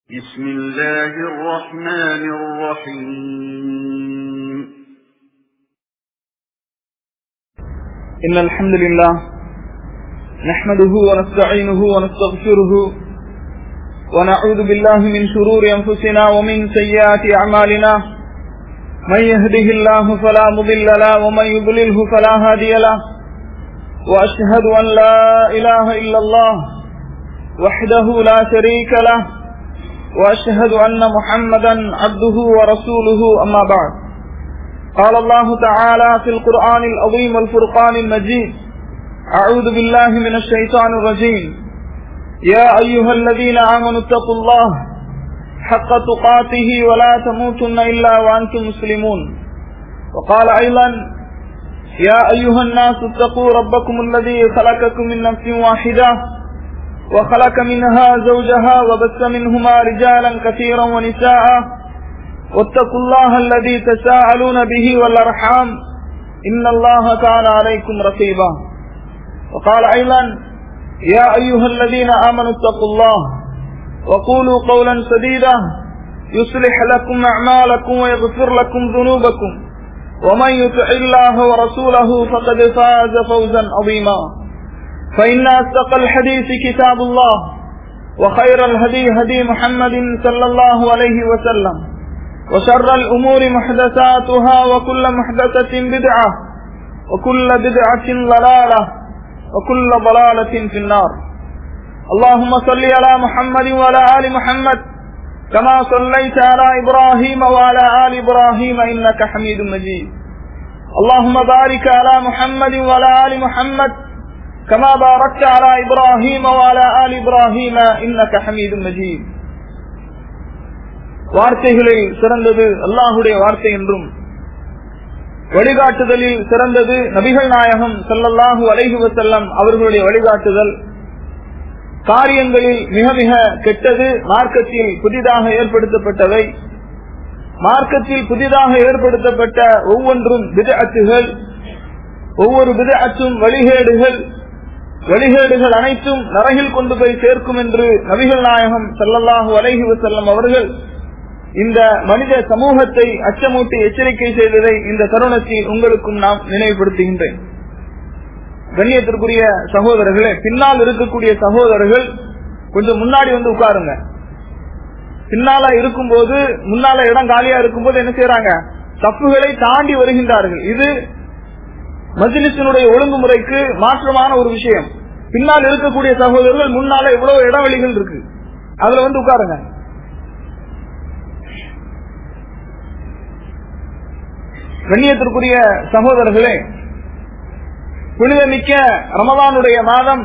بسم الله الرحمن الرحيم إن الحمد لله نحمده ونستعينه ونستغفره ونعوذ بالله من شرور أنفسنا ومن سيئات أعمالنا من يهده الله فلا مضل له ومن يضلله فلا هادي له وأشهد أن لا إله إلا الله وحده لا شريك له وأشهد أن محمدا عبده ورسوله أما بعد قال الله تعالى في القرآن العظيم والفرقان المجيد أعوذ بالله من الشيطان الرجيم يا أيها الذين آمنوا اتقوا الله حق تقاته ولا تموتن إلا وأنتم مسلمون وقال أيضا يا أيها الناس اتقوا ربكم الذي خلقكم من نفس واحدة وخلق منها زوجها وبث منهما رجالا كثيرا ونساء واتقوا الله الذي تساءلون به والأرحام إن الله كان عليكم رقيبا وقال أيضا يا أيها الذين آمنوا اتقوا الله وقولوا قولا سديدا يصلح لكم أعمالكم ويغفر لكم ذنوبكم ومن يطع الله ورسوله فقد فاز فوزا عظيما فإن أصدق الحديث كتاب الله وخير الهدي هدي محمد صلى الله عليه وسلم وشر الأمور محدثاتها وكل محدثة بدعة وكل بدعة ضلالة وكل ضلالة في النار اللهم صل على محمد وعلى آل محمد كما صليت على إبراهيم وعلى آل إبراهيم إنك حميد مجيد اللهم بارك على محمد وعلى آل محمد كما باركت على إبراهيم وعلى آل إبراهيم إنك حميد مجيد வார்த்தைகளில் சிறந்தது அல்லாஹுடைய வார்த்தை என்றும் வழிகாட்டுதலில் சிறந்தது நபிகள் நாயகம் செல்லல்லாஹு அலைஹி வசல்லம் அவர்களுடைய வழிகாட்டுதல் காரியங்களில் மிக மிக கெட்டது மார்க்கத்தில் புதிதாக ஏற்படுத்தப்பட்டவை மார்க்கத்தில் புதிதாக ஏற்படுத்தப்பட்ட ஒவ்வொன்றும் விதஅத்துகள் ஒவ்வொரு விதஅத்தும் வழிகேடுகள் வழிகேடுகள் அனைத்தும் நரகில் கொண்டு போய் சேர்க்கும் என்று நபிகள் நாயகம் செல்லல்லாஹு அலைஹி வசல்லம் அவர்கள் இந்த மனித சமூகத்தை அச்சமூட்டி எச்சரிக்கை செய்ததை இந்த தருணத்தில் உங்களுக்கும் நாம் நினைவுபடுத்துகின்றேன் கண்ணியத்திற்குரிய சகோதரர்களே பின்னால் இருக்கக்கூடிய சகோதரர்கள் கொஞ்சம் முன்னாடி வந்து உட்காருங்க பின்னால இருக்கும் போது முன்னால இடம் காலியா இருக்கும் போது என்ன செய்யறாங்க தப்புகளை தாண்டி வருகின்றார்கள் இது மஜிலிசினுடைய ஒழுங்குமுறைக்கு மாற்றமான ஒரு விஷயம் பின்னால் இருக்கக்கூடிய சகோதரர்கள் முன்னால எவ்வளவு இடைவெளிகள் இருக்கு அதுல வந்து உட்காருங்க கண்ணியத்திற்குரிய சகோதரர்களே புனிதமிக்க ரமதானுடைய மாதம்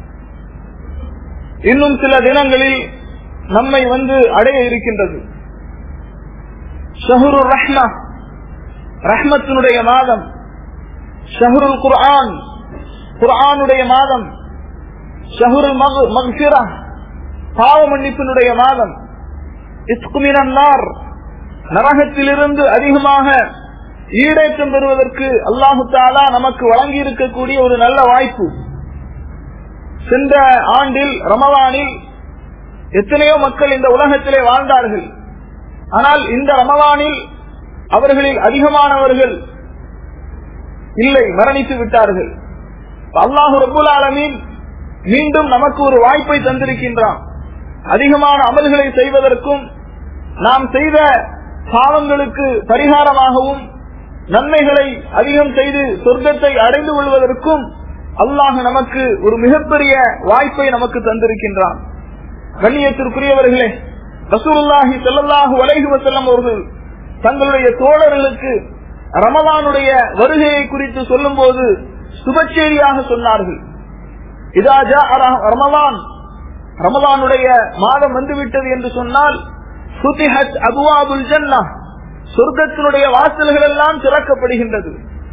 இன்னும் சில தினங்களில் நம்மை வந்து அடைய இருக்கின்றது ஷஹுரு ரஹ்மா ரஹ்மத்தினுடைய மாதம் ஷஹருல் குர்ஆன் குர்ஆனுடைய மாதம் ஷஹருல் மக்ஃபிரா பாவ மன்னிப்பினுடைய மாதம் இஸ்குமினார் நரகத்திலிருந்து அதிகமாக ஈடேற்றம் பெறுவதற்கு அல்லாஹு தாலா நமக்கு வழங்கி இருக்கக்கூடிய ஒரு நல்ல வாய்ப்பு சென்ற ஆண்டில் ரமவானில் எத்தனையோ மக்கள் இந்த உலகத்திலே வாழ்ந்தார்கள் ஆனால் இந்த ரமவானில் அவர்களில் அதிகமானவர்கள் இல்லை மரணித்து விட்டார்கள் அல்லாஹு ரபுல் ஆலமீன் மீண்டும் நமக்கு ஒரு வாய்ப்பை தந்திருக்கின்றான் அதிகமான அமல்களை செய்வதற்கும் நாம் செய்த பாவங்களுக்கு பரிகாரமாகவும் நன்மைகளை அதிகம் செய்து சொர்க்கத்தை அடைந்து கொள்வதற்கும் அல்லாஹ் நமக்கு ஒரு மிகப்பெரிய வாய்ப்பை நமக்கு தந்திருக்கின்றான் கண்ணியத்திற்குரியவர்களே ரசூலுல்லாஹி செல்லல்லாஹு வலைஹி வசல்லம் அவர்கள் தங்களுடைய தோழர்களுக்கு ரமலானுடைய வருகையை குறித்து சொல்லும் போது சுபச்சேரியாக சொன்னார்கள் இதாஜா ரமலான் ரமலானுடைய மாதம் வந்துவிட்டது என்று சொன்னால் சுதிஹத் அபுவாபுல் ஜன்னா சொர்க்கத்தினுடைய வாசல்கள் எல்லாம் திறக்கப்படுகின்றது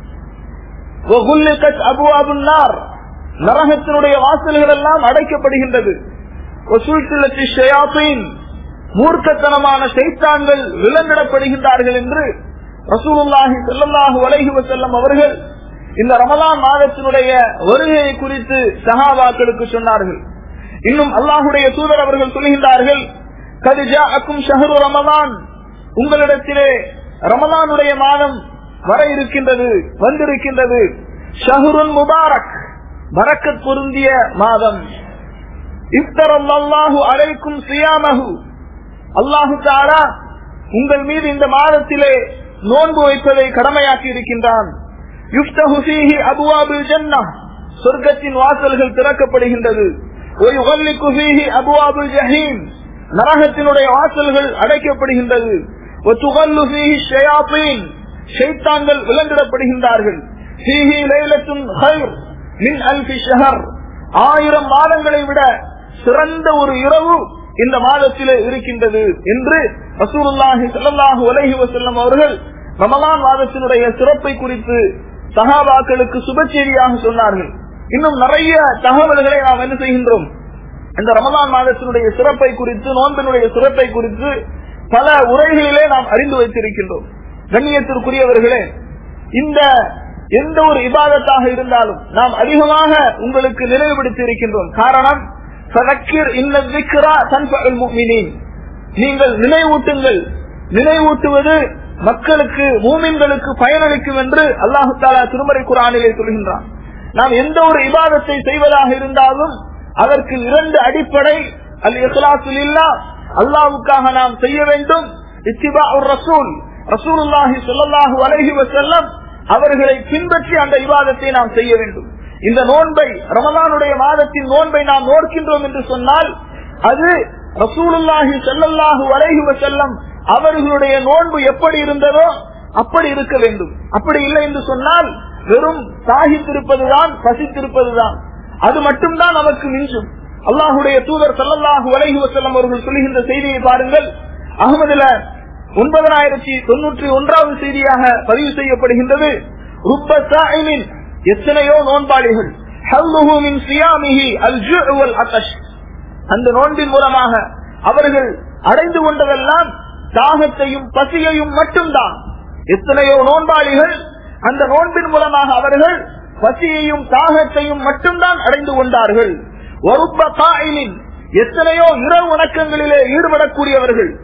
அபுவாபுன்னார் நரகத்தினுடைய வாசல்கள் எல்லாம் அடைக்கப்படுகின்றது மூர்க்கத்தனமான சைத்தான்கள் விலங்கிடப்படுகின்றார்கள் என்று ரசூலுல்லாஹி செல்லல்லாஹு வலைஹி வசல்லம் அவர்கள் இந்த ரமலான் மாதத்தினுடைய வருகையை குறித்து சஹாபாக்களுக்கு சொன்னார்கள் இன்னும் அல்லாஹுடைய தூதர் அவர்கள் சொல்கின்றார்கள் கதிஜாக்கும் ஷஹரு ரமலான் உங்களிடத்திலே ரமலானுடைய மாதம் வர இருக்கின்றது வந்திருக்கின்றது ஷஹருன் முபாரக் பரக்கத் பொருந்திய மாதம் இஃப்தரல்லாஹு அலைக்கும் சியாமஹு அல்லாஹு தாலா உங்கள் மீது இந்த மாதத்திலே நோன்பு வைப்பதை கடமையாக்கி இருக்கின்றான் யுஃப்தஹு ஃபீஹி அபுவாபில் ஜன்னah சொர்க்கத்தின் வாசல்கள் திறக்கப்படுகின்றது ஒயுகல்லிக்கு ஃபீஹி அபுவாபில் ஜஹீம் நரகத்தினுடைய வாசல்கள் அடைக்கப்படுகின்றது ஒத்துகல்லு ஃபீஹி ஷயாத்தீன் ஷைத்தான்கள் விலங்கிடப்படுகின்றார்கள் ஃபீஹி லைலத்துன் ஹைர் மின் அல்ஃபி ஷஹர் ஆயிரம் மாதங்களை விட சிறந்த ஒரு இரவு இந்த மாதத்திலே இருக்கின்றது என்று ரசூலுல்லாஹி ஸல்லல்லாஹு அலைஹி வஸல்லம் அவர்கள் ரமலான் மாதத்தினுடைய சிறப்பை குறித்து சஹாபாக்களுக்கு சுபச்செய்தியாக சொன்னார்கள் இன்னும் நிறைய தகவல்களை நாம் என்ன செய்கின்றோம் இந்த ரமலான் மாதத்தினுடைய சிறப்பை குறித்து நோன்பினுடைய சிறப்பை குறித்து பல உரைகளிலே நாம் அறிந்து வைத்திருக்கின்றோம் கண்ணியத்திற்குரியவர்களே இந்த எந்த ஒரு இபாதத்தாக இருந்தாலும் நாம் அதிகமாக உங்களுக்கு நினைவுபடுத்தி இருக்கின்றோம் காரணம் நீங்கள் நினைவூட்டுங்கள் நினைவூட்டுவது மக்களுக்கு மூமின்களுக்கு பயனளிக்கும் என்று அல்லாஹு தாலா திருமறை குரானிலே சொல்கின்றான் நாம் எந்த ஒரு இபாதத்தை செய்வதாக இருந்தாலும் அதற்கு இரண்டு அடிப்படை அல் இஸ்லாசுல் இல்லா அல்லாவுக்காக நாம் செய்ய வேண்டும் இத்திபா ரசூல் ரசூலுல்லாஹி சொல்லல்லாஹு அலைஹி வசல்லம் அவர்களை பின்பற்றி அந்த விவாதத்தை நாம் செய்ய வேண்டும் இந்த நோன்பை ரமலானுடைய மாதத்தின் நோன்பை நாம் நோக்கின்றோம் என்று சொன்னால் அது ரசூலுல்லாஹி செல்லல்லாஹு அலைஹி வசல்லம் அவர்களுடைய நோன்பு எப்படி இருந்ததோ அப்படி இருக்க வேண்டும் அப்படி இல்லை என்று சொன்னால் வெறும் சாகித்திருப்பதுதான் பசித்திருப்பதுதான் அது மட்டும்தான் நமக்கு மிஞ்சும் அல்லாஹுடைய தூதர் சல்லல்லாஹு அலைஹி வசல்லம் அவர்கள் சொல்லுகின்ற செய்தியை பாருங்கள் அகமதுல ஒன்பதனாயிரத்தி தொன்னூற்றி ஒன்றாவது செய்தியாக பதிவு செய்யப்படுகின்றது எத்தனையோ நோன்பாளிகள் அந்த நோன்பின் மூலமாக அவர்கள் அடைந்து கொண்டதெல்லாம் தாகத்தையும் பசியையும் மட்டும்தான் எத்தனையோ நோன்பாளிகள் அந்த நோன்பின் மூலமாக அவர்கள் பசியையும் தாகத்தையும் மட்டும்தான் அடைந்து கொண்டார்கள் ஒருப்ப தாயிலின் எத்தனையோ இரவு வணக்கங்களிலே ஈடுபடக்கூடியவர்கள்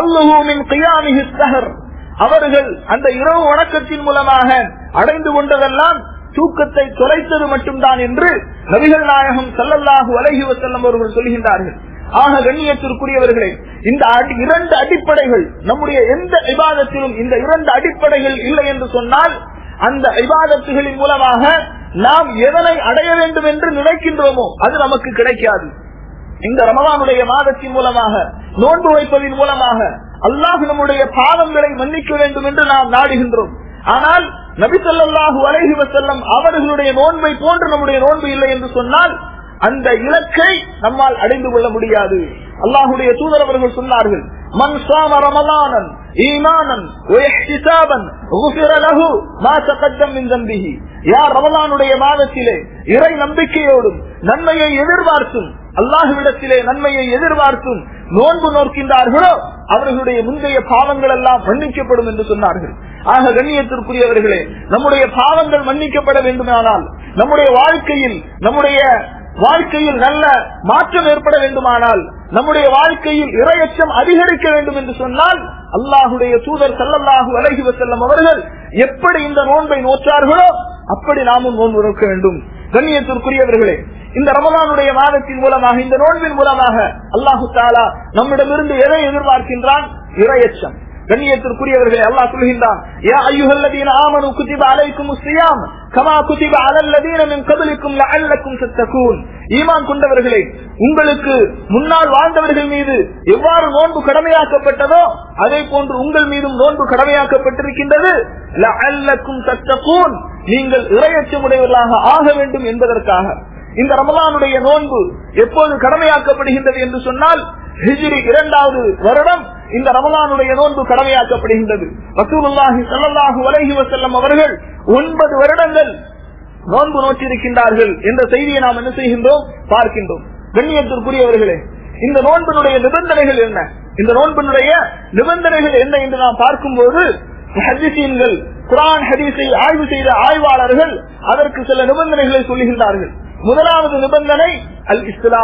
அவர்கள் அந்த இரவு வணக்கத்தின் மூலமாக அடைந்து கொண்டதெல்லாம் தூக்கத்தை தொலைத்தது மட்டும்தான் என்று நபிகள் நாயகம் சல்லல்லாஹு அலஹி வசல்லம் அவர்கள் சொல்கின்றார்கள் ஆக கண்ணியத்திற்குரியவர்களே இந்த இரண்டு அடிப்படைகள் நம்முடைய எந்த விவாதத்திலும் இந்த இரண்டு அடிப்படைகள் இல்லை என்று சொன்னால் அந்த விவாதத்துகளின் மூலமாக நாம் எதனை அடைய வேண்டும் என்று நினைக்கின்றோமோ அது நமக்கு கிடைக்காது இந்த ரமலானுடைய மாதத்தின் மூலமாக நோன்பு வைப்பதன் மூலமாக அல்லாஹ் நம்முடைய பாவங்களை மன்னிக்க வேண்டும் என்று நாம் நாடுகின்றோம் ஆனால் நபி சொல்லாஹு அலஹி வசல்லம் அவர்களுடைய நோன்பை போன்று நம்முடைய நோன்பு இல்லை என்று சொன்னால் அந்த இலக்கை நம்மால் அடைந்து கொள்ள முடியாது அல்லாஹுடைய தூதர் அவர்கள் சொன்னார்கள் மன் சாம ரமலானன் ஈமானன் யார் ரமலானுடைய மாதத்திலே இறை நம்பிக்கையோடும் நன்மையை எதிர்பார்த்தும் அல்லாஹுவிடத்திலே நன்மையை எதிர்பார்த்தும் நோன்பு நோக்கின்றார்களோ அவர்களுடைய முந்தைய பாவங்கள் எல்லாம் மன்னிக்கப்படும் என்று சொன்னார்கள் ஆக கண்ணியத்திற்குரியவர்களே நம்முடைய பாவங்கள் மன்னிக்கப்பட வேண்டுமானால் நம்முடைய வாழ்க்கையில் நம்முடைய வாழ்க்கையில் நல்ல மாற்றம் ஏற்பட வேண்டுமானால் நம்முடைய வாழ்க்கையில் இரையச்சம் அதிகரிக்க வேண்டும் என்று சொன்னால் அல்லாஹுடைய தூதர் சல்லல்லாஹு அலஹி வசல்லம் அவர்கள் எப்படி இந்த நோன்பை நோற்றார்களோ அப்படி நாமும் நோன்பு நோக்க வேண்டும் கண்ணியத்திற்குரியவர்களே இந்த ரமலானுடைய மாதத்தின் மூலமாக இந்த நோன்பின் மூலமாக அல்லாஹு தாலா நம்மிடமிருந்து எதை எதிர்பார்க்கின்றான் இரையச்சம் கண்ணியத்திற்குரியவர்களை அல்லாஹ் சொல்கின்றான் யா ஐயுஹல்லதீன ஆமனு குதிப அலைக்கும் சியாம் கமா குதிப அலல்லதீன மின் கபலிக்கும் லஅல்லக்கும் தத்தகூன் ஈமான் கொண்டவர்களே உங்களுக்கு முன்னால் வாழ்ந்தவர்கள் மீது எவ்வாறு நோன்பு கடமையாக்கப்பட்டதோ அதே போன்று உங்கள் மீதும் நோன்பு கடமையாக்கப்பட்டிருக்கின்றது லஅல்லக்கும் தத்தகூன் நீங்கள் இரையச்சமுடையவர்களாக ஆக வேண்டும் என்பதற்காக இந்த ரமலானுடைய நோன்பு எப்போது கடமையாக்கப்படுகின்றது என்று சொன்னால் ஹிஜிரி இரண்டாவது வருடம் இந்த ரமலானுடைய நோன்பு கடமையாக்கப்படுகின்றது ரசூலுல்லாஹி ஸல்லல்லாஹு அலைஹி வஸல்லம் அவர்கள் ஒன்பது வருடங்கள் நோன்பு நோற்றிருக்கின்றார்கள் என்ற செய்தியை நாம் என்ன செய்கின்றோம் பார்க்கின்றோம் கண்ணியத்திற்குரியவர்களே இந்த நோன்பினுடைய நிபந்தனைகள் என்ன இந்த நோன்பினுடைய நிபந்தனைகள் என்ன என்று நாம் பார்க்கும்போது ஹதீசீன்கள் குரான் ஹதீஸை ஆய்வு செய்த ஆய்வாளர்கள் அதற்கு சில நிபந்தனைகளை சொல்லுகின்றார்கள் முதலாவது நிபந்தனை அல் இஸ்லாம்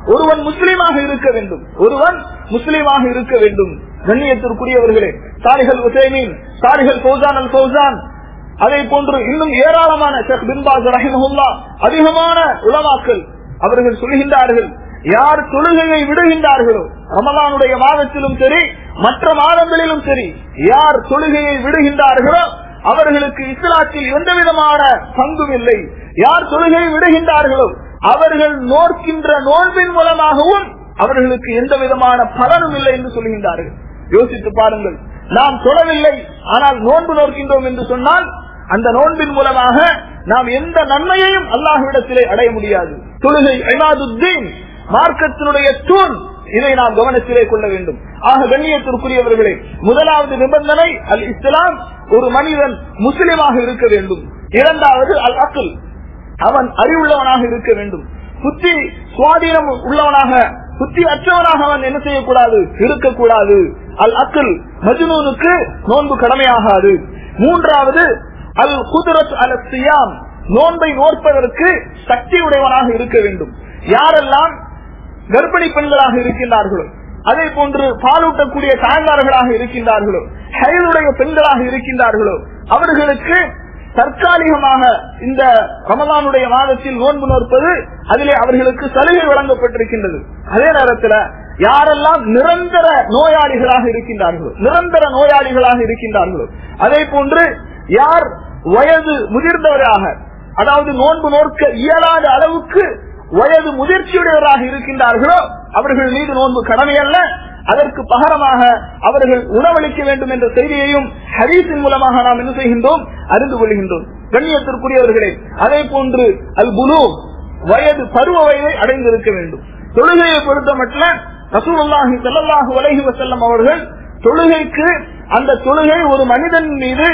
ஒருவன் முஸ்லீமாக இருக்க வேண்டும் ஒருவன் முஸ்லீமாக இருக்க வேண்டும் கண்ணியத்திற்குரியவர்களே சாரிகள் உசைமீன் சாரிகள் ஃபௌசான் அல் ஃபௌசான் அதே போன்று இன்னும் ஏராளமான ஷேக் பின்பாஸ் ரஹிமஹுல்லா அதிகமான உலமாக்கள் அவர்கள் சொல்கின்றார்கள் யார் தொழுகையை விடுகின்றார்களோ ரமலானுடைய மாதத்திலும் சரி மற்ற மாதங்களிலும் சரி யார் தொழுகையை விடுகின்றார்களோ அவர்களுக்கு இஸ்லாத்தில் எந்த விதமான பங்கும் இல்லை யார் தொழுகையை விடுகின்றார்களோ அவர்கள் நோக்கின்ற நோன்பின் மூலமாகவும் அவர்களுக்கு எந்த விதமான பலனும் இல்லை என்று சொல்கின்றார்கள் யோசித்து பாருங்கள் நாம் தொழவில்லை ஆனால் நோன்பு நோக்கின்றோம் என்று சொன்னால் அந்த நோன்பின் மூலமாக நாம் எந்த நன்மையையும் அல்லாஹ்விடத்திலே அடைய முடியாது தொழுகை ஐநாதுத்தீன் மார்க்கத்தினுடைய தூண் இதை நாம் கவனத்திலே கொள்ள வேண்டும் ஆக கண்ணியத்திற்குரியவர்களே முதலாவது நிபந்தனை அல் இஸ்லாம் ஒரு மனிதன் முஸ்லிமாக இருக்க வேண்டும் இரண்டாவது அல் அக்குல் அவன் அறிவுள்ளவனாக இருக்க வேண்டும் புத்தி சுவாதீனம் உள்ளவனாக புத்தி அற்றவனாக அவன் என்ன செய்யக்கூடாது இருக்கக்கூடாது அல் அக்குல் மஜ்னூனுக்கு நோன்பு கடமையாகாது மூன்றாவது அல் குதிரத் அல் சியாம் நோன்பை நோற்பதற்கு சக்தி உடையவனாக இருக்க வேண்டும் யாரெல்லாம் கர்ப்பிணி பெண்களாக இருக்கின்றார்களோ அதே போன்று பாலூட்டக்கூடிய தாய்மார்களாக இருக்கின்றார்களோ ஹயலுடைய பெண்களாக இருக்கின்றார்களோ அவர்களுக்கு தற்காலிகமாக இந்த ரமலானுடைய மாதத்தில் நோன்பு நோற்பது அதிலே அவர்களுக்கு சலுகை வழங்கப்பட்டிருக்கின்றது அதே நேரத்தில் யாரெல்லாம் நிரந்தர நோயாளிகளாக இருக்கின்றார்களோ நிரந்தர நோயாளிகளாக இருக்கின்றார்களோ அதே போன்று யார் வயது முதிர்ந்தவராக அதாவது நோன்பு நோக்க இயலாத அளவுக்கு வயது முதிர்ச்சியுடையவராக இருக்கின்றார்களோ அவர்கள் மீது நோன்பு கடமை அல்ல அதற்கு பகரமாக அவர்கள் உணவளிக்க வேண்டும் என்ற செய்தியையும் ஹரீஸின் மூலமாக நாம் என்ன செய்கின்றோம் அறிந்து கொள்கின்றோம் கண்ணியத்திற்குரியவர்களே அதே போன்று அல் குலு வயது பருவ வயதை அடைந்திருக்க வேண்டும் தொழுகையை பொறுத்த மட்டும் ரசூலுல்லாஹி ஸல்லல்லாஹு அலைஹி வஸல்லம் அவர்கள் தொழுகைக்கு அந்த தொழுகை ஒரு மனிதன் மீது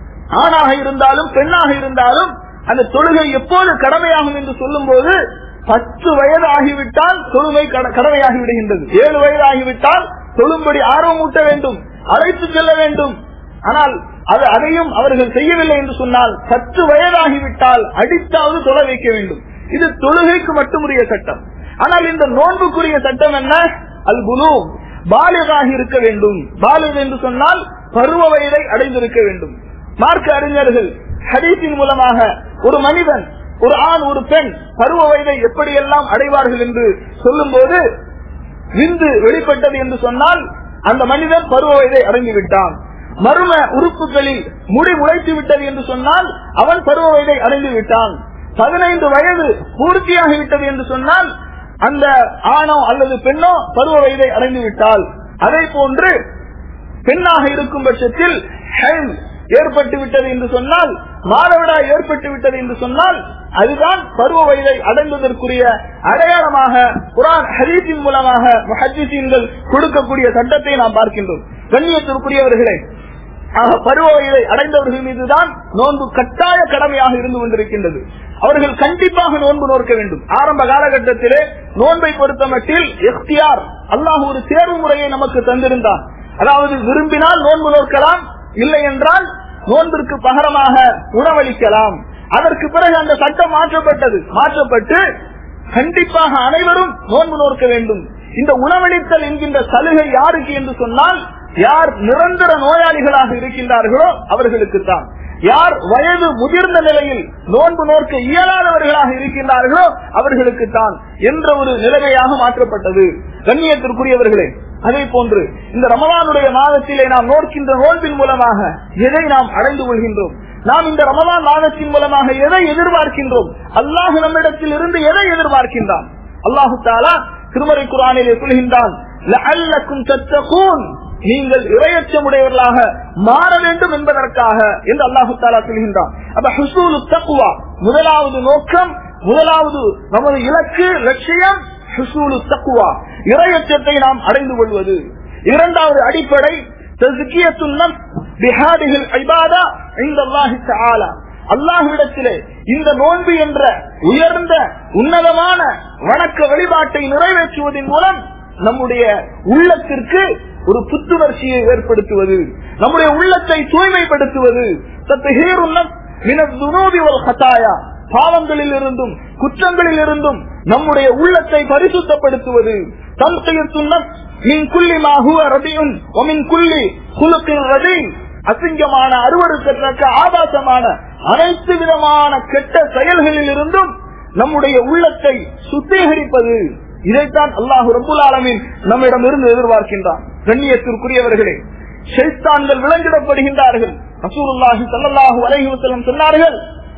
ஆணாக இருந்தாலும் பெண்ணாக இருந்தாலும் அந்த தொழுகை எப்போது கடமையாகும் என்று சொல்லும் போது பத்து வயது ஆகிவிட்டால் தொழுகை கடமையாகி விடுகின்றது ஏழு வயது ஆகிவிட்டால் தொழும்படி ஆர்வம் ஊட்ட வேண்டும் அழைத்து செல்ல வேண்டும் ஆனால் அது அதையும் அவர்கள் செய்யவில்லை என்று சொன்னால் பத்து வயதாகிவிட்டால் அடித்தாவது தொலை வைக்க வேண்டும் இது தொழுகைக்கு மட்டுமுரிய சட்டம் ஆனால் இந்த நோன்புக்குரிய சட்டம் என்ன அல் குலு பாலிகாகி இருக்க வேண்டும் பாலிக் என்று சொன்னால் பருவ வயதை அடைந்திருக்க வேண்டும் மார்க்க அறிஞர்கள் ஹதீஸின் மூலமாக ஒரு மனிதன் ஒரு ஆண் ஒரு பெண் பருவ வயதை எப்படியெல்லாம் அடைவார்கள் என்று சொல்லும் போது விந்து வெளிப்பட்டது என்று சொன்னால் அந்த மனிதன் பருவ வயதை அடைந்து விட்டான் மர்ம உறுப்புகளில் முடி முளைத்து விட்டது என்று சொன்னால் அவன் பருவ வயதை அடைந்து விட்டான் பதினைந்து வயது பூர்த்தியாகிவிட்டது என்று சொன்னால் அந்த ஆணோ அல்லது பெண்ணோ பருவ வயதை அடைந்து விட்டால் அதே போன்று பெண்ணாக இருக்கும் பட்சத்தில் ஏற்பட்டு விட்டது என்று சொன்னால் மாதவிடா ஏற்பட்டு விட்டது என்று சொன்னால் அதுதான் பருவ வயதை அடைந்ததற்குரிய அடையாளமாக குரான் ஹரீஸின் மூலமாக ஹஜீசீன்கள் கொடுக்கக்கூடிய சட்டத்தை நாம் பார்க்கின்றோம் கண்ணியத்திற்குரியவர்களே ஆக பருவ வயதை அடைந்தவர்கள் மீதுதான் நோன்பு கட்டாய கடமையாக இருந்து கொண்டிருக்கின்றது அவர்கள் கண்டிப்பாக நோன்பு நோக்க வேண்டும் ஆரம்ப காலகட்டத்திலே நோன்பை பொறுத்த மட்டில் எஃப்டிஆர் அல்லாஹ் ஒரு தேர்வு முறையை நமக்கு தந்திருந்தான் அதாவது விரும்பினால் நோன்பு நோக்கலாம் இல்லை என்றால் நோன்பிற்கு பகரமாக உணவளிக்கலாம் அதற்கு பிறகு அந்த சட்டம் மாற்றப்பட்டது மாற்றப்பட்டு கண்டிப்பாக அனைவரும் நோன்பு நோக்க வேண்டும் இந்த உணவளித்தல் என்கின்ற சலுகை யாருக்கு என்று சொன்னால் யார் நிரந்தர நோயாளிகளாக இருக்கின்றார்களோ அவர்களுக்கு தான் யார் வயது முதிர்ந்த நிலையில் நோன்பு நோக்க இயலாதவர்களாக இருக்கின்றார்களோ அவர்களுக்கு தான் என்ற ஒரு நிலைமையாக மாற்றப்பட்டது கண்ணியத்திற்குரியவர்களே அதே போன்று இந்த ரமலானுடைய மாதத்திலே நாம் நோக்கின்ற நோன்பின் மூலமாக எதை நாம் அடைந்து கொள்கின்றோம் நாம் இந்த ரமலான் மாதத்தின் மூலமாக எதை எதிர்பார்க்கின்றோம் அல்லாஹ் நம்மிடத்தில் இருந்து எதை எதிர்பார்க்கின்றான் அல்லாஹு தாலா திருமறை குரானிலே சொல்கின்றான் நீங்கள் இரையச்சமுடையவர்களாக மாற வேண்டும் என்பதற்காக என்று அல்லாஹு தாலா சொல்கின்றான் அப்ப ஹுசூலு தக்குவா முதலாவது நோக்கம் முதலாவது நமது இலக்கு லட்சியம் ஹுசூலு தக்குவா இரையச்சத்தை நாம் அடைந்து கொள்வது இரண்டாவது அடிப்படை அல்லாஹுவிடத்திலே இந்த நோன்பு என்ற உயர்ந்த உன்னதமான வணக்க வழிபாட்டை நிறைவேற்றுவதன் மூலம் நம்முடைய உள்ளத்திற்கு ஒரு புத்துணர்ச்சியை ஏற்படுத்துவது நம்முடைய உள்ளத்தை தூய்மைப்படுத்துவது பாவங்களில் இருந்தும் குற்றங்களில் இருந்தும் நம்முடைய உள்ளத்தை பரிசுத்தப்படுத்துவது தன்கையர் சுண்ணம் மின் குள்ளி மாகுவ ரதியுன் ஒமின் குள்ளி குலுக்கின் ரதி அசிங்கமான அருவருக்கத்தக்க ஆபாசமான அனைத்து விதமான கெட்ட செயல்களில் இருந்தும் நம்முடைய உள்ளத்தை சுத்திகரிப்பது இதைத்தான் அல்லாஹு ரபுல் ஆலமின் நம்மிடம் இருந்து எதிர்பார்க்கின்றான் கண்ணியத்திற்குரியவர்களே ஷைத்தான்கள் விளங்கிடப்படுகின்றார்கள் ரசூலுல்லாஹி ஸல்லல்லாஹு அலைஹி வஸல்லம் சொன்னார்கள்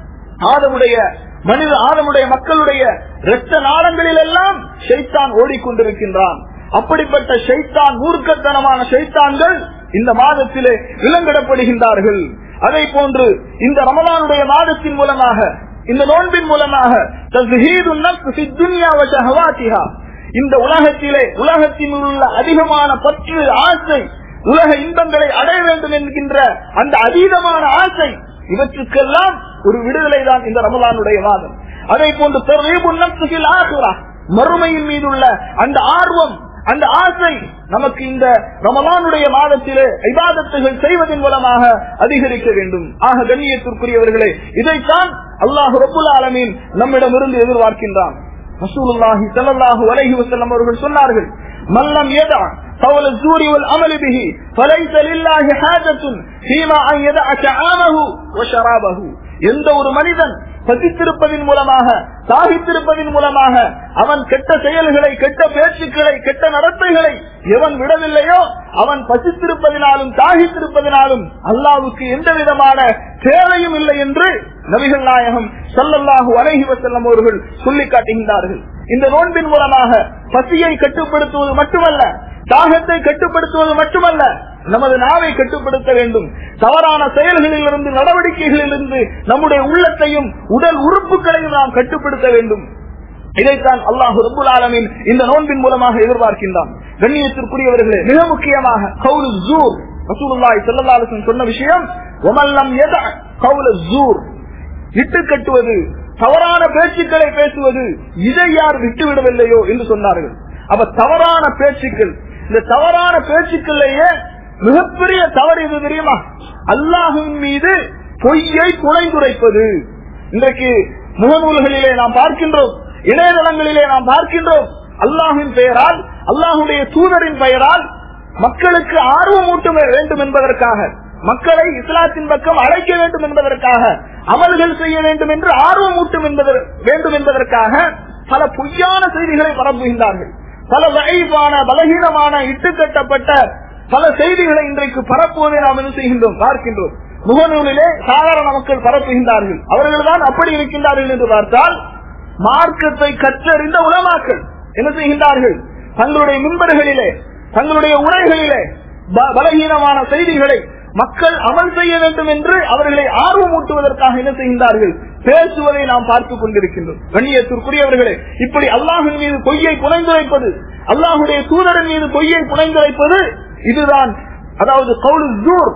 ஆதமுடைய மனித ஆதமுடைய மக்களுடைய இரத்த நாளங்களில் எல்லாம் ஷைத்தான் ஓடிக்கொண்டிருக்கின்றான் அப்படிப்பட்ட ஷைத்தான் மூர்க்கத்தனமான ஷைத்தான்கள் இந்த மாதத்திலே விலங்கிடப்படுகின்றார்கள் அதை போன்று இந்த ரமலானுடைய மாதத்தின் மூலமாக இந்த நோன்பின் மூலமாக தஸ்ஹீதுன் நஃப்ஸ் ஃபித் துன்யா வ ஷஹவாத்திஹா இந்த உலகத்திலே உலகத்தில் உள்ள அதிகமான பற்று ஆசை உலக இன்பங்களை அடைய வேண்டும் என்கின்ற அந்த அதீதமான ஆசை இவற்றுக்கெல்லாம் ஒரு விடுதலை தான் இந்த ரமலானுடைய மாதம் அதை போன்று தர்ரீபுன் நஃப்ஸ் ஃபில் ஆখিরাহ மறுமையின் மீதுள்ள அந்த ஆர்வம் அந்த ஆசை நமக்கு இந்த ரமலானுடைய மாதத்திலே இபாதத்துகள் செய்வதன் மூலமாக அதிகரிக்க வேண்டும் ஆக கண்ணியத்திற்குரியவர்களே இதைத்தான் அல்லாஹு ரபுல் ஆலமீன் நம்மிடமிருந்து எதிர்பார்க்கின்றான் ரசூலுல்லாஹி ஸல்லல்லாஹு அலைஹி வஸல்லம் அவர்கள் சொன்னார்கள் மல்லம் யதா قول الزور والعمل به فليس لله حاجة فيما أن يدع طعامه وشرابه எந்த ஒரு மனிதன் பசித்திருப்பதன் மூலமாக சாகித்திருப்பதன் மூலமாக அவன் கெட்ட செயல்களை கெட்ட பேச்சுக்களை கெட்ட நடத்தைகளை எவன் விடவில்லையோ அவன் பசித்திருப்பதினாலும் தாகித்திருப்பதினாலும் அல்லாவுக்கு எந்த விதமான தேவையும் இல்லை என்று நபிகள் நாயகம் சல்லல்லாஹு அலைஹி வசல்லம் அவர்கள் சொல்லி காட்டுகின்றார்கள் இந்த நோன்பின் மூலமாக பசியை கட்டுப்படுத்துவது மட்டுமல்ல தாகத்தை கட்டுப்படுத்துவது மட்டுமல்ல நமது நாவை கட்டுப்படுத்த வேண்டும் தவறான செயல்களில் இருந்து நடவடிக்கைகளில் இருந்து நம்முடைய உள்ளத்தையும் உடல் உறுப்புகளையும் நாம் கட்டுப்படுத்த வேண்டும் இதைத்தான் அல்லாஹு ரபுல் ஆலமின் இந்த நோன்பின் மூலமாக எதிர்பார்க்கின்றான் கண்ணியத்திற்குரியவர்களே மிக முக்கியமாக கவுலு ஜூர் ரசூலுல்லாஹி ஸல்லல்லாஹு அலைஹி வஸல்லம் சொன்ன விஷயம் வமல்லம் யத கவுல ஜூர் இட்டு கட்டுவது தவறான பேச்சுக்களை பேசுவது இதை யார் விட்டுவிடவில்லையோ என்று சொன்னார்கள் அப்ப தவறான பேச்சுக்கள் இந்த தவறான பேச்சுக்கள்லேயே மிகப்பெரிய தவறு இது தெரியுமா அல்லாஹின் மீது பொய்யை புனைந்துரைப்பது இன்றைக்கு முகநூல்களிலே நாம் பார்க்கின்றோம் இணையதளங்களிலே நாம் பார்க்கின்றோம் அல்லாஹின் பெயரால் அல்லாஹுடைய தூதரின் பெயரால் மக்களுக்கு ஆர்வம் ஊட்ட வேண்டும் என்பதற்காக மக்களை இஸ்லாத்தின் பக்கம் அழைக்க வேண்டும் என்பதற்காக அமல்கள் செய்ய வேண்டும் என்று ஆர்வம் ஊட்டும் என்பதற்- வேண்டும் என்பதற்காக பல பொய்யான செய்திகளை பரப்புகின்றார்கள் பல வகைப்பான பலகீனமான இட்டுக்கட்டப்பட்ட பல செய்திகளை இன்றைக்கு பரப்புவதை நாம் என்ன செய்கின்றோம் பார்க்கின்றோம் முகநூலிலே சாதாரண மக்கள் பரப்புகின்றார்கள் அவர்கள் தான் அப்படி இருக்கின்றார்கள் என்று பார்த்தால் மார்க்கத்தை கற்றறிந்த உலமாக்கள் என்ன செய்கின்றார்கள் தங்களுடைய மின்பர்களிலே தங்களுடைய உரைகளிலே ப- பலகீனமான செய்திகளை மக்கள் அமல் செய்ய வேண்டும் என்று அவர்களை ஆர்வமூட்டுவதற்காக என்ன செய்கின்றார்கள் பேசுவதை நாம் பார்த்துக் கொண்டிருக்கின்றோம் கண்ணியத்திற்குரியவர்களே இப்படி அல்லாஹின் மீது பொய்யை புனைந்துரைப்பது அல்லாஹுடைய தூதரின் மீது பொய்யை புனைந்துரைப்பது இதுதான் அதாவது கவுல் ஜூர்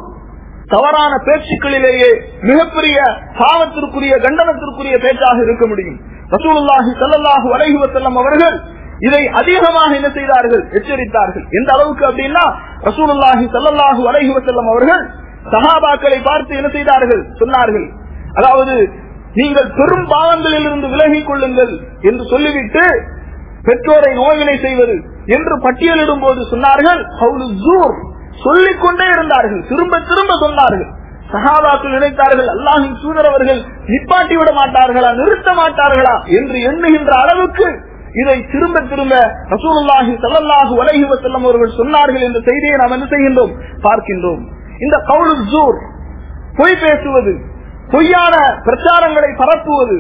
தவறான பேச்சுக்களிலேயே மிகப்பெரிய பாவத்திற்குரிய கண்டனத்திற்குரிய பேச்சாக இருக்க முடியும் ரசூலுல்லாஹி ஸல்லல்லாஹு அலைஹி வஸல்லம் அவர்கள் இதை அதிகமாக என்ன செய்தார்கள் எச்சரித்தார்கள் எந்த அளவுக்கு அப்படின்னா ரசூலுல்லாஹி ஸல்லல்லாஹு அலைஹி வஸல்லம் அவர்கள் சஹாபாக்களை பார்த்து என்ன செய்தார்கள் சொன்னார்கள் அதாவது நீங்கள் பெரும் பாவங்களில் இருந்து விலகிக் கொள்ளுங்கள் என்று சொல்லிவிட்டு பெற்றோரை நோய்களை செய்வது என்று பட்டியலிடும் போது சொன்னார்கள் "கவுலு ஜூர்." சொல்லிக் கொண்டே இருந்தார்கள் திரும்ப திரும்ப சொன்னார்கள் சகாபாக்கள் நினைத்தார்கள் அல்லாஹின் தூதர் அவர்கள் நிப்பாட்டி விட மாட்டார்களா நிறுத்த மாட்டார்களா என்று எண்ணுகின்ற அளவுக்கு இதை திரும்ப திரும்ப ரசூலுல்லாஹி ஸல்லல்லாஹு அலைஹி வஸல்லம் அவர்கள் சொன்னார்கள் என்ற செய்தியை நாம் என்ன செய்கின்றோம் பார்க்கின்றோம் இந்த கவுலு ஜூர் பொய் பேசுவது பொய்யான பிரச்சாரங்களை பரப்புவது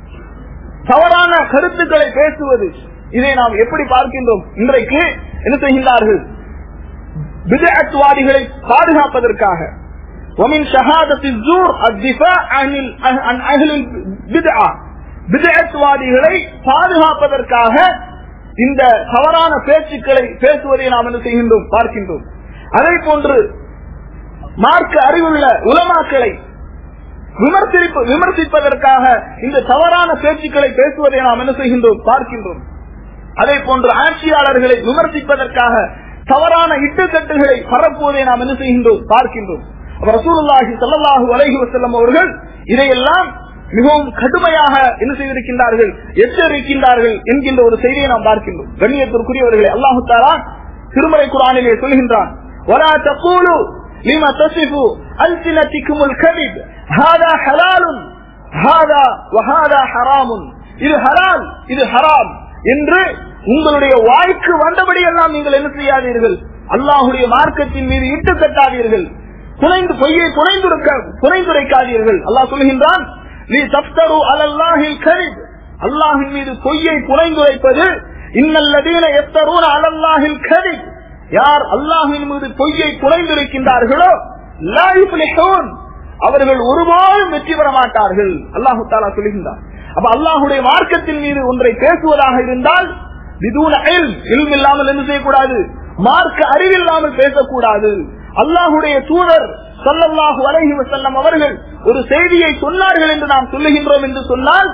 தவறான கருத்துக்களை பேசுவது இதை நாம் எப்படி பார்க்கின்றோம் இன்றைக்கு என்ன செய்கின்றார்கள் பிதஅத்வாதிகளை பாதுகாப்பதற்காக ومن شهادة الزور الدفاع عن ال- عن أهل البدعة பிதஅத்வாதிகளை பாதுகாப்பதற்காக இந்த தவறான பேச்சுக்களை பேசுவதை நாம் என்ன செய்கின்றோம் பார்க்கின்றோம் அதே போன்று மார்க்க அறிவுள்ள உலமாக்களை விமர்சிப்பு விமர்சிப்பதற்காக இந்த தவறான பேச்சுக்களை பேசுவதை நாம் என்ன செய்கின்றோம் பார்க்கின்றோம் அதே போன்று ஆட்சியாளர்களை விமர்சிப்பதற்காக தவறான இட்டுக்கட்டுகளை பரப்புவதை நாம் என்ன செய்கின்றோம் பார்க்கின்றோம் அப்ப ரசூலுல்லாஹி ஸல்லல்லாஹு அலைஹி வஸல்லம் அவர்கள் இதையெல்லாம் மிகவும் கடுமையாக என்ன செய்திருக்கின்றார்கள் எச்சரிக்கின்றார்கள் என்கின்ற ஒரு செய்தியை நாம் பார்க்கின்றோம் கண்ணியத்திற்குரியவர்களை அல்லாஹு தாலா திருமலை குரானிலே சொல்கின்றான் ولا تقولوا لما تصفوا ألسنتكم الكذب هذا حلال هذا وهذا حرام இது ஹலால் இது ஹராம் என்று உங்களுடைய வாய்க்கு வந்தபடி எல்லாம் நீங்கள் என்ன செய்யாதீர்கள் அல்லாஹுடைய மார்க்கத்தின் மீது இட்டு கட்டாதீர்கள் புனைந்து பொய்யை புனைந்துரைக்க புனைந்துரைக்காதீர்கள் அல்லாஹ் சொல்கின்றான் நீ தப்தரு அலல்லாஹில் கரிப் அல்லாஹின் மீது பொய்யை புனைந்துரைப்பது இன்னல்லதீன எத்தரூன அலல்லாஹில் கரிப் யார் அல்லாஹின் மீது பொய்யை புனைந்துரைக்கின்றார்களோ லா யுஃப்லிஹூன் அவர்கள் ஒருபோதும் வெற்றி பெற மாட்டார்கள் அல்லாஹு தாலா சொல்கின்றார் அப்ப அல்லாஹுடைய மார்க்கத்தின் மீது ஒன்றை பேசுவதாக இருந்தால் விதூன இல்ம் இல்லாமல் என்ன செய்யக்கூடாது மார்க்க அறிவில்லாமல் பேசக்கூடாது அல்லாஹுடைய தூதர் சொல்லல்லாஹு அலைஹி வஸல்லம் அவர்கள் ஒரு செய்தியை சொன்னார்கள் என்று நாம் சொல்லுகின்றோம் என்று சொன்னால்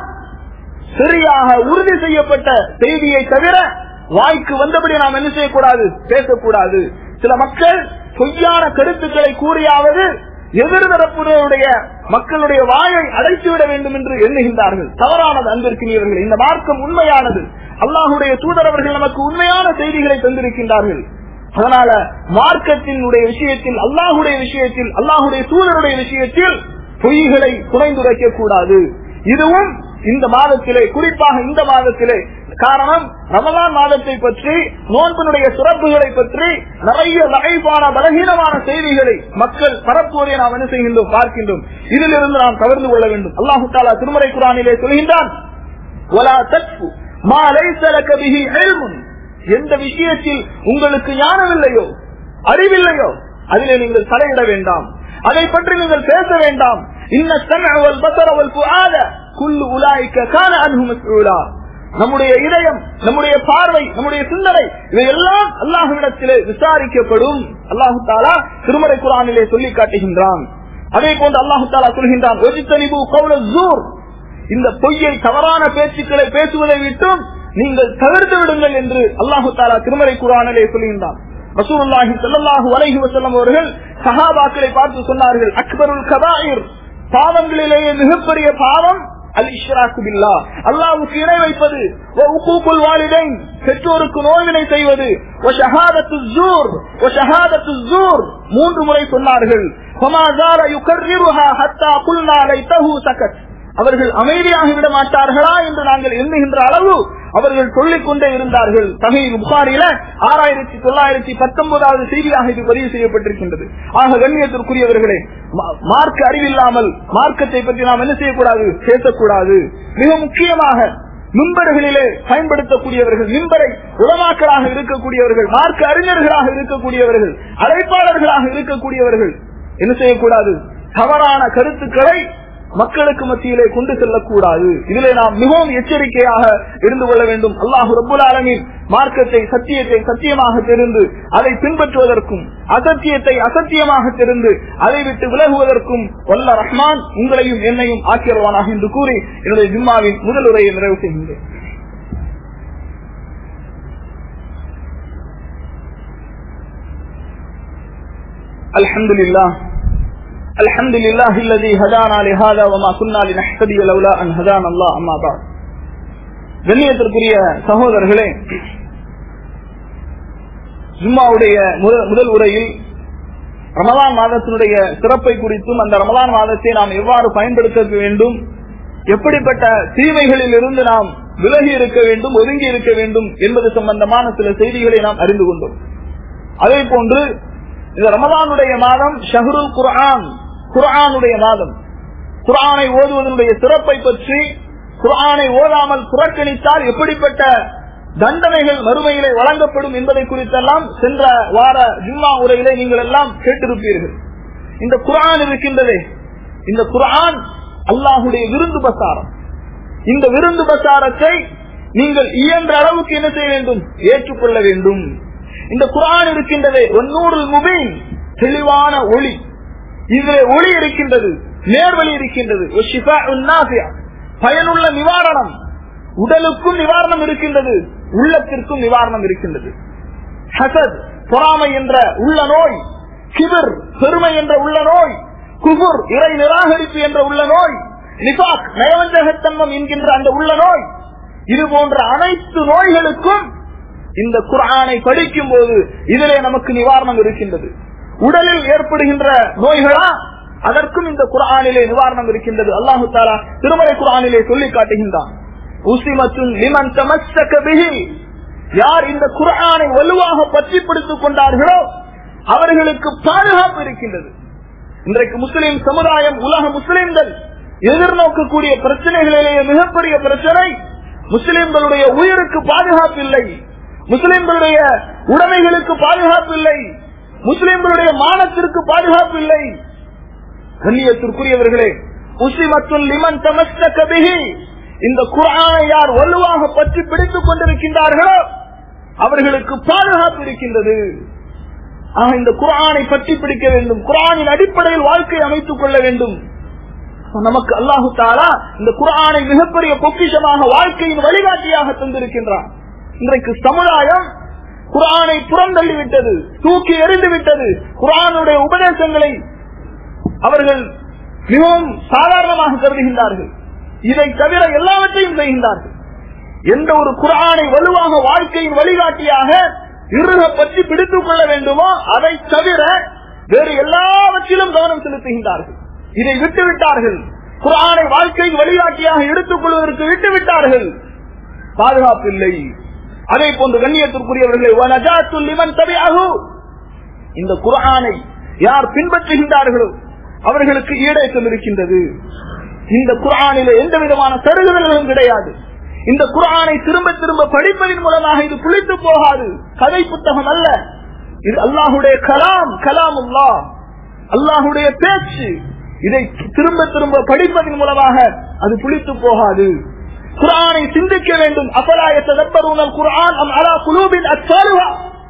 சரியாக உறுதி செய்யப்பட்ட செய்தியை தவிர வாய்க்கு வந்தபடி நாம் என்ன செய்யக்கூடாது பேசக்கூடாது சில மக்கள் பொய்யான கருத்துக்களை கூறியாவது எதிர்தரப்புடைய மக்களுடைய வாயை அடைத்துவிட வேண்டும் என்று எண்ணுகின்றார்கள் தவறானது அன்பிற்கினியவர்கள் இந்த மார்க்கம் உண்மையானது அல்லாஹுடைய தூதர் அவர்கள் நமக்கு உண்மையான செய்திகளை தந்திருக்கின்றார்கள் அதனால மார்க்கத்தினுடைய விஷயத்தில் அல்லாஹுடைய விஷயத்தில் அல்லாஹுடைய தூதருடைய விஷயத்தில் பொய்களை குறைந்துரைக்க கூடாது இதுவும் இந்த மாதத்திலே குறிப்பாக இந்த மாதத்திலே காரணம் ரமலான் மாதத்தை பற்றி நோன்பினுடைய சிறப்புகளை பற்றி நிறைய வகைப்பான பலகீனமான செய்திகளை மக்கள் பரப்புவதை நாம் என்ன செய்கின்றோம் பார்க்கின்றோம் இதிலிருந்து நாம் கவர்ந்து கொள்ள வேண்டும் அல்லாஹு தாலா திருமறை குரானிலே சொல்கின்றான் "வலா தக்ஃபு மா லைஸ லக பிஹி இல்முன்." எந்த விஷயத்தில் உங்களுக்கு ஞானம் இல்லையோ அறிவில்லையோ அதிலே நீங்கள் தலையிட வேண்டாம் அதை பற்றி நீங்கள் பேச வேண்டாம் இன்ன சமஅ வல் பஸர வல் ஃபுஆத குல்லு உலாயிக கான அன்ஹு மஸ்ஊலா நம்முடைய இதயம் நம்முடைய பார்வை நம்முடைய சிந்தனை இவையெல்லாம் அல்லாஹுவிடத்திலே விசாரிக்கப்படும் அல்லாஹு தாலா திருமறை குரானிலே சொல்லி காட்டுகின்றான் அதே போன்று அல்லாஹு தாலா சொல்கின்றான் "ஒஜித்தனிபு கௌல ஸூர்." இந்த பொய்யை தவறான பேச்சுக்களை பேசுவதை விட்டும் நீங்கள் தவிர்த்து விடுங்கள் என்று அல்லாஹு தாலா திருமறை குரானிலே சொல்கின்றான் ரசூலுல்லாஹி ஸல்லல்லாஹு அலைஹி வஸல்லம் அவர்கள் சஹாபாக்களை பார்த்து சொன்னார்கள் அக்பருல் கபாயிர் பாவங்களிலேயே மிகப்பெரிய பாவம் அல் இஷ்ராக்கு பில்லா அல்லாஹ்வுக்கு இணை வைப்பது வ உக்கூக்குல் வாலிதைன் பெற்றோருக்கு நோய்வினை செய்வது வ ஷஹாதத்து ஸூர் வ ஷஹாதத்து ஸூர் மூன்று முறை சொன்னார்கள் ஃபமா ஸால யுகர்ரிருஹா ஹத்தா குல்னா லைதஹு சகத் அவர்கள் அமைதியாக விட மாட்டார்களா என்று நாங்கள் எண்ணுகின்ற அளவு அவர்கள் சொல்லிக் கொண்டே இருந்தார்கள் தகை புகாரில ஆறாயிரத்தி தொள்ளாயிரத்தி பத்தொன்பதாவது செய்தியாக இது பதிவு செய்யப்பட்டிருக்கின்றது ஆக கண்ணியத்திற்குரியவர்களே மா- மார்க்க அறிவில்லாமல் மார்க்கத்தை பற்றி நாம் என்ன செய்யக்கூடாது பேசக்கூடாது மிக முக்கியமாக மிம்பர்களிலே பயன்படுத்தக்கூடியவர்கள் மிம்பரை உளமாக்களாக இருக்கக்கூடியவர்கள் மார்க்க அறிஞர்களாக இருக்கக்கூடியவர்கள் அழைப்பாளர்களாக இருக்கக்கூடியவர்கள் என்ன செய்யக்கூடாது தவறான கருத்துக்களை மக்களுக்கு மத்தியிலே கொண்டு செல்லக்கூடாது இதிலே நாம் மிகவும் எச்சரிக்கையாக இருந்து கொள்ள வேண்டும் அல்லாஹு ரபுல் ஆலமீன் மார்க்கத்தை சத்தியத்தை சத்தியமாக தெரிந்து அதை பின்பற்றுவதற்கும் அசத்தியத்தை அசத்தியமாக தெரிந்து அதை விட்டு விலகுவதற்கும் வல்ல ரஹ்மான் உங்களையும் என்னையும் ஆக்கியவானாக என்று கூறி என்னுடைய ஜிம்மாவின் முதல் உரையை நிறைவு செய்கின்றேன் الحمد لله الحمد لله الذي هدانا لهذا وما كنا لنهتدي لولا ان هدانا الله اما بعد கண்ணியத்திற்குரிய சகோதரர்களே ஜும்மாவுடைய முதல் முதல் உரையில் ரமலான் மாதத்தினுடைய சிறப்பை குறித்தும் அந்த ரமலான் மாதத்தை நாம் எவ்வாறு பயன்படுத்த வேண்டும் எப்படிப்பட்ட தீமைகளில் இருந்து நாம் விலகி இருக்க வேண்டும் ஒதுங்கி இருக்க வேண்டும் என்பது சம்பந்தமான சில செய்திகளை நாம் அறிந்து கொண்டோம் அதே போன்று இந்த ரமலானுடைய மாதம் ஷஹருல் குர்ஆன் குர்ஆனுடைய மாதம் குர்ஆனை ஓதுவதனுடைய சிறப்பை பற்றி குர்ஆனை ஓதாமல் புறக்கணித்தால் எப்படிப்பட்ட தண்டனைகள் மறுமையிலே வழங்கப்படும் என்பதை குறித்தெல்லாம் சென்ற வார ஜும்மா உரையிலே நீங்கள் எல்லாம் கேட்டிருப்பீர்கள் இந்த குர்ஆன் இருக்கின்றதே இந்த குர்ஆன் அல்லாஹுடைய விருந்து பசாரம் இந்த விருந்து பசாரத்தை நீங்கள் இயன்ற அளவுக்கு என்ன செய்ய வேண்டும் ஏற்றுக்கொள்ள வேண்டும் இந்த குரான் இருக்கின்றதே ஒன்னூறு முபீன் தெளிவான ஒளி இதிலே ஒளி இருக்கின்றது நேர்வழி இருக்கின்றது ஒரு ஷிஃபா உன் நாஃபியா. பயனுள்ள நிவாரணம் உடலுக்கும் நிவாரணம் இருக்கின்றது உள்ளத்திற்கும் நிவாரணம் இருக்கின்றது ஹசத் பொறாமை என்ற உள்ள நோய் கிபிர் பெருமை என்ற உள்ள நோய் குபுர் இறை நிராகரிப்பு என்ற உள்ள நோய் நிபாக் நயவஞ்சகத்தன்மம் என்கின்ற அந்த உள்ள நோய் இது போன்ற அனைத்து நோய்களுக்கும் இந்த குர்ஆனை படிக்கும் போது இதிலே நமக்கு நிவாரணம் இருக்கின்றது உடலில் ஏற்படுகின்ற நோய்களா அதற்கும் இந்த குர்ஆனிலே நிவாரணம் இருக்கின்றது அல்லாஹு தாலா திருமலை குர்ஆனிலே சொல்லி காட்டுகின்றான் உசிமத்துன் லிமன் தமஸ்ஸக பிஹி யார் இந்த குர்ஆனை வலுவாக பற்றி பிடித்துக் கொண்டார்களோ அவர்களுக்கு பாதுகாப்பு இருக்கின்றது இன்றைக்கு முஸ்லிம் சமுதாயம் உலக முஸ்லிம்கள் எதிர்நோக்கக்கூடிய பிரச்சனைகளிலேயே மிகப்பெரிய பிரச்சனை முஸ்லிம்களுடைய உயிருக்கு பாதுகாப்பு இல்லை முஸ்லிம்களுடைய உடைமைகளுக்கு பாதுகாப்பு இல்லை முஸ்லிம்களுடைய மானத்திற்கு பாதுகாப்பு இல்லை கண்ணியத்திற்குரியவர்களே முஸ்லிமத்துல் லிமன் தமஸ்த கபிகி இந்த குரானை யார் வலுவாக பற்றி பிடித்துக் கொண்டிருக்கின்றார்களோ அவர்களுக்கு பாதுகாப்பு இருக்கின்றது ஆக இந்த குரானை பற்றி பிடிக்க வேண்டும் குரானின் அடிப்படையில் வாழ்க்கை அமைத்துக் கொள்ள வேண்டும் நமக்கு அல்லாஹு தாலா இந்த குரானை மிகப்பெரிய பொக்கிஷமாக வாழ்க்கையின் வழிகாட்டியாக தந்திருக்கின்றான் இன்றைக்கு சமுதாயம் குரானை புறந்தள்ளி விட்டது தூக்கி எறிந்து விட்டது குரானுடைய உபதேசங்களை அவர்கள் மிகவும் சாதாரணமாக கருதுகின்றார்கள் இதை தவிர எல்லாவற்றையும் செய்கின்றார்கள் எந்த ஒரு குரானை வலுவாக வாழ்க்கையின் வழிகாட்டியாக இருக பற்றி பிடித்துக் கொள்ள வேண்டுமோ அதை தவிர வேறு எல்லாவற்றிலும் கவனம் செலுத்துகின்றார்கள் இதை விட்டுவிட்டார்கள் குரானை வாழ்க்கையின் வழிகாட்டியாக எடுத்துக் கொள்வதற்கு விட்டுவிட்டார்கள் பாதுகாப்பு இல்லை அதே போன்று கண்ணியத்திற்குரியவர்களை இந்த குரானை யார் பின்பற்றுகின்றார்களோ அவர்களுக்கு ஈடேற்றம் இருக்கின்றது இந்த குரானில எந்த விதமான சருகுதல்களும் கிடையாது இந்த குரானை திரும்ப திரும்ப படிப்பதன் மூலமாக இது குளித்து போகாது கதை புத்தகம் அல்ல இது அல்லாஹுடைய கலாம் கலாம் உல்லா அல்லாஹுடைய பேச்சு இதை திரும்ப திரும்ப படிப்பதன் மூலமாக அது புளித்து போகாது குரானை சிந்திக்க வேண்டும் அபலாயத்த தப்பருணல் குரான் அம் அலா குலூபின் அச்சாலுவா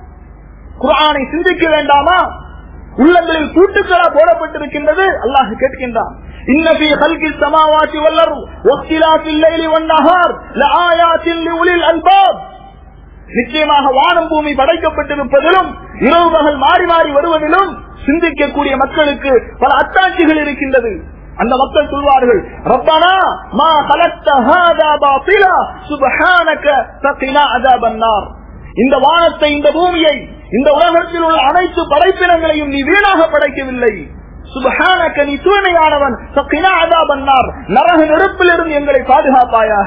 குரானை சிந்திக்க வேண்டாமா உள்ளங்களில் கூட்டுக்களா போடப்பட்டிருக்கின்றது அல்லாஹ் கேட்கின்றான் இன்னபி ஹல்கி சமாவாத்தி வல்லர் ஒத்திலாத்தில் லைலி வன்னஹார் லஆயாத்தில் லிஉலில் அல்பாப் நிச்சயமாக வானம் பூமி படைக்கப்பட்டிருப்பதிலும் இரவு பகல் மாறி மாறி வருவதிலும் சிந்திக்கக்கூடிய மக்களுக்கு பல அத்தாட்சிகள் இருக்கின்றது அந்த மக்கள் சொல்வார்கள் ரப்பனா மா கலக்த ஹாதா பாத்திலா சுப்ஹானக ஃபகினா அஸாபன்னார் இந்த வானத்தை இந்த பூமியை இந்த உலகத்தில் உள்ள அனைத்து படைப்பினங்களையும் நீ வீணாக படைக்கவில்லை சுபஹானக்க நீ தூய்மையானவன் ஃபகினா அஸாபன்னார் நரக நெருப்பிலிருந்து எங்களை பாதுகாப்பாயாக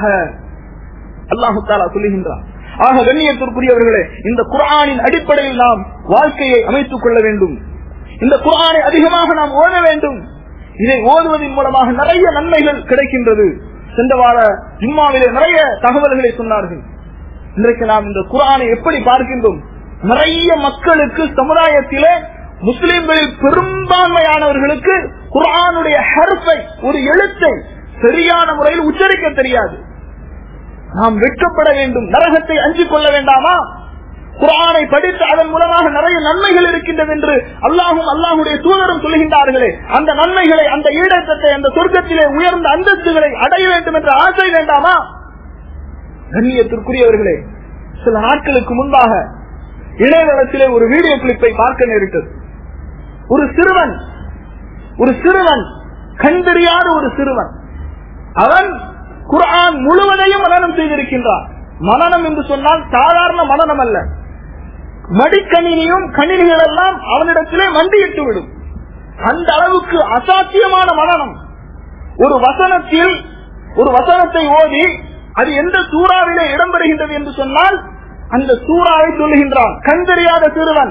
அல்லாஹு தாலா சொல்லுகின்றார் ஆக கண்ணியத்திற்குரியவர்களே இந்த குரானின் அடிப்படையில் நாம் வாழ்க்கையை அமைத்துக் கொள்ள வேண்டும் இந்த குரானை அதிகமாக நாம் ஓத வேண்டும் இதை ஓதுவதன் மூலமாக நிறைய நன்மைகள் கிடைக்கின்றது சென்ற வார ஜும்மாவிலே நிறைய தகவல்களை சொன்னார்கள் இன்றைக்கு நாம் இந்த குரானை எப்படி பார்க்கின்றோம் நிறைய மக்களுக்கு சமுதாயத்திலே முஸ்லிம்களில் பெரும்பான்மையானவர்களுக்கு குரானுடைய ஹர்ஃபை ஒரு எழுத்தை சரியான முறையில் உச்சரிக்க தெரியாது நாம் வெட்கப்பட வேண்டும் நரகத்தை அஞ்சிக் கொள்ள வேண்டாமா குரானை படித்து அதன் மூலமாக நிறைய நன்மைகள் இருக்கின்றது என்று அல்லாஹும் அல்லாஹுடைய தூதரும் சொல்கின்றார்களே அந்த நன்மைகளை அந்த ஈடத்தத்தை அந்த சொர்க்கத்திலே உயர்ந்த அந்தஸ்துகளை அடைய வேண்டும் என்ற ஆசை வேண்டாமா கண்ணியத்திற்குரியவர்களே சில நாட்களுக்கு முன்பாக இணையதளத்திலே ஒரு வீடியோ கிளிப்பை பார்க்க நேரிட்டது ஒரு சிறுவன் ஒரு சிறுவன் கண் தெரியாத ஒரு சிறுவன் அவன் குர்ஆன் முழுவதையும் மனனம் செய்திருக்கின்றான் மனனம் என்று சொன்னால் சாதாரண மனனம் அல்ல மடிக்கணினியும் கணினிகள் எல்லாம் அவனிடத்திலே மண்டியிட்டு விடும் அந்த அளவுக்கு அசாத்தியமான மனனம் ஒரு வசனத்தில் ஒரு வசனத்தை ஓதி அது எந்த சூறாவிலே இடம்பெறுகின்றது என்று சொன்னால் அந்த சூறாவை சொல்லுகின்றான் கண் தெரியாத சிறுவன்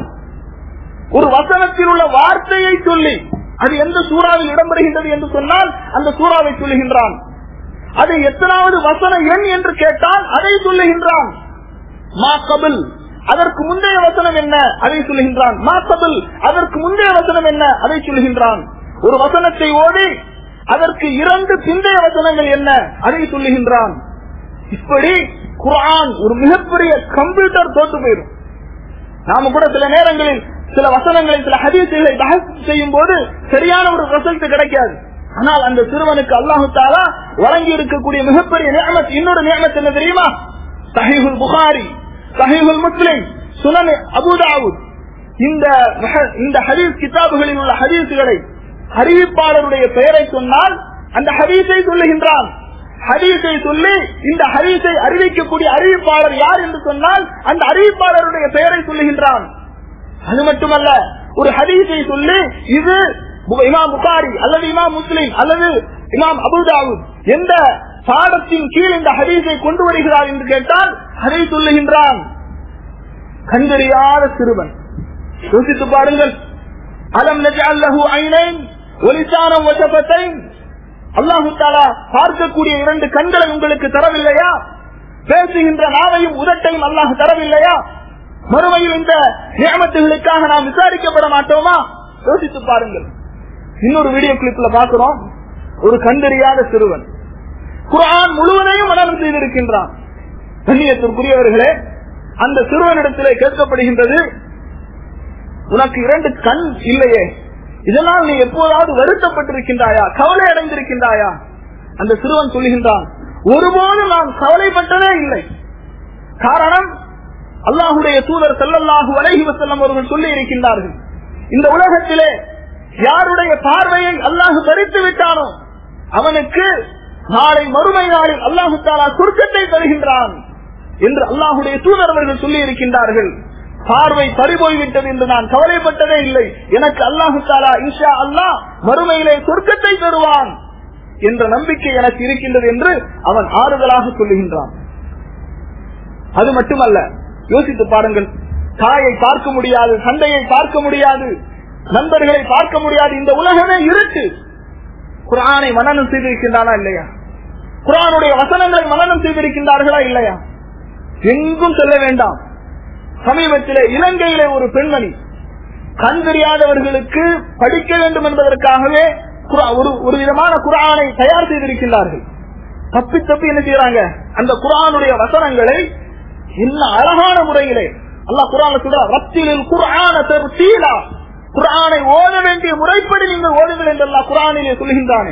ஒரு வசனத்தில் உள்ள வார்த்தையை சொல்லி அது எந்த சூறாவில் இடம்பெறுகின்றது என்று சொன்னால் அந்த சூறாவை சொல்லுகின்றான் அது எத்தனாவது வசன எண் என்று கேட்டால் அதை சொல்லுகின்றான் மா கபில் அதற்கு முந்தைய வசனம் என்ன அதை சொல்லுகின்றான் மா கபில் அதற்கு முந்தைய வசனம் என்ன அதை சொல்லுகின்றான் ஒரு வசனத்தை ஓடி அதற்கு இரண்டு பிந்தைய வசனங்கள் என்ன அதை சொல்லுகின்றான் இப்படி குரான் ஒரு மிகப்பெரிய கம்ப்யூட்டர் தோத்து போயிடும் நாம கூட சில நேரங்களில் சில வசனங்களை சில ஹதீசுகளை செய்யும் போது சரியான ஒரு ரிசல்ட் கிடைக்காது ஆனால் அந்த சிறுவனுக்கு அல்லாஹு தாலா வழங்கி இருக்கக்கூடிய மிகப்பெரிய நியமத் இன்னொரு நியமத் என்ன தெரியுமா சஹீஹுல் புகாரி சஹீஹுல் முஸ்லிம் சுனன் அபுதாவுத் இந்த இந்த ஹதீஸ் கிதாபுகளில் உள்ள ஹதீசுகளை அறிவிப்பாளருடைய பெயரை சொன்னால் அந்த ஹதீஸை சொல்லுகின்றான் ஹதீஸை சொல்லி இந்த ஹதீஸை அறிவிக்கக்கூடிய அறிவிப்பாளர் யார் என்று சொன்னால் அந்த அறிவிப்பாளருடைய பெயரை சொல்லுகின்றான் அது மட்டுமல்ல ஒரு ஹதீஸை சொல்லி இது பு- இமாம் புகாரி அல்லது இமாம் முஸ்லிம் அல்லது இமாம் அபுதாவுத் எந்த பாடத்தின் கீழ் இந்த ஹதீஸை கொண்டு வருகிறார் என்று கேட்டால் அதை சொல்லுகின்றான் கண்டறியாத சிறுவன் யோசித்து பாருங்கள் அலம் நஜஅல் லஹு ஐனைன் ஒலிசானம் வசபத்தைன் அல்லாஹு தாலா பார்க்கக்கூடிய இரண்டு கண்களை உங்களுக்கு தரவில்லையா பேசுகின்ற நாவையும் உதட்டையும் அல்லாஹ் தரவில்லையா மறுமையில் இந்த நியமத்துகளுக்காக நாம் விசாரிக்கப்பட மாட்டோமா யோசித்து பாருங்கள் இன்னொரு வீடியோ கிளிப்ல பார்க்கிறோம் ஒரு கண்டறியாத சிறுவன் குர்ஆன் முழுவதையும் மனநம் செய்திருக்கின்றான் கண்ணியத்திற்குரியவர்களே அந்த சிறுவனிடத்திலே கேட்கப்படுகின்றது உனக்கு இரண்டு கண் இல்லையே இதனால் நீ எப்போதாவது வருத்தப்பட்டிருக்கின்றாயா கவலை அடைந்திருக்கின்றாயா அந்த சிறுவன் சொல்லுகின்றான் ஒருபோதும் நான் கவலைப்பட்டதே இல்லை காரணம் அல்லாஹுடைய தூதர் செல்லல்லாஹு அலைஹி வஸல்லம் அவர்கள் சொல்லி இருக்கின்றார்கள் இந்த உலகத்திலே யாருடைய பார்வையை அல்லாஹு பறித்து விட்டானோ அவனுக்கு நாளை மறுமை நாளில் அல்லாஹு தாலா சுருக்கத்தை தருகின்றான் என்று அல்லாஹுடைய தூதர் அவர்கள் சொல்லி இருக்கின்றார்கள் பார்வை பறிபோய்விட்டது என்று நான் கவலைப்பட்டதே இல்லை எனக்கு அல்லாஹு தாலா இன்ஷா அல்லாஹ் மறுமையிலே சொர்க்கத்தை தருவான் என்ற நம்பிக்கை எனக்கு இருக்கின்றது என்று அவன் ஆறுதலாக சொல்லுகின்றான் அது மட்டுமல்ல யோசித்து பாருங்கள் தாயை பார்க்க முடியாது சண்டையை பார்க்க முடியாது நண்பர்களை பார்க்க முடியாது இந்த உலகமே இருட்டு குரானை மனநம் செய்திருக்கின்றானா இல்லையா குரானுடைய வசனங்களை மனநம் செய்திருக்கின்றார்களா இல்லையா எங்கும் செல்ல வேண்டாம் சமீபத்திலே இலங்கையிலே ஒரு பெண்மணி கண் தெரியாதவர்களுக்கு படிக்க வேண்டும் என்பதற்காகவே குரா- ஒரு ஒரு விதமான குரானை தயார் செய்திருக்கின்றார்கள் தப்பி தப்பி என்ன செய்யறாங்க அந்த குரானுடைய வசனங்களை இன்னும் அழகான முறையிலே அல்லாஹ் குரான சொல்ற ரத்திலில் குரான தீலா குரானை ஓத வேண்டிய முறைப்படி நீங்கள் ஓதுங்கள் என்று அல்லாஹ் குரானிலே சொல்கின்றானே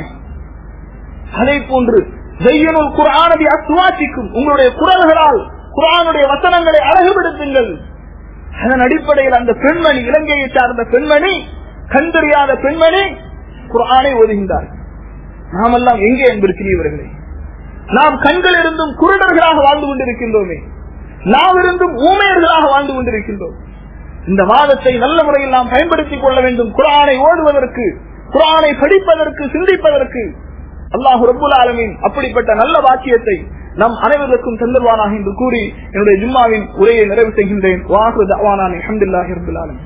அதை போன்று ஜெய்யனுள் குரானதி அசுவாசிக்கும் உங்களுடைய குரல்களால் குரானுடைய வசனங்களை அழகுபடுத்துங்கள் அதன் அடிப்படையில் அந்த பெண்மணி இலங்கையை சார்ந்த பெண்மணி கண்டறியாத பெண்மணி குரானை ஓதுகின்றார் நாமெல்லாம் எங்கே என்பிருக்கிறீர்களே நாம் கண்கள் இருந்தும் குருடர்களாக வாழ்ந்து கொண்டிருக்கின்றோமே நாம் இருந்தும் ஊமையர்களாக வாழ்ந்து கொண்டிருக்கின்றோம் இந்த மாதத்தை நல்ல முறையில் நாம் பயன்படுத்திக் கொள்ள வேண்டும் குரானை ஓடுவதற்கு குரானை படிப்பதற்கு சிந்திப்பதற்கு அல்லாஹு ரபுல் ஆலமீன் அப்படிப்பட்ட நல்ல வாக்கியத்தை நம் அனைவருக்கும் தந்தல்வானாக என்று கூறி என்னுடைய ஜும்மாவின் உரையை நிறைவு செய்கின்றேன் வாஹு தவானான் அஹமதுல்லாஹி ரபுல் ஆலமீன்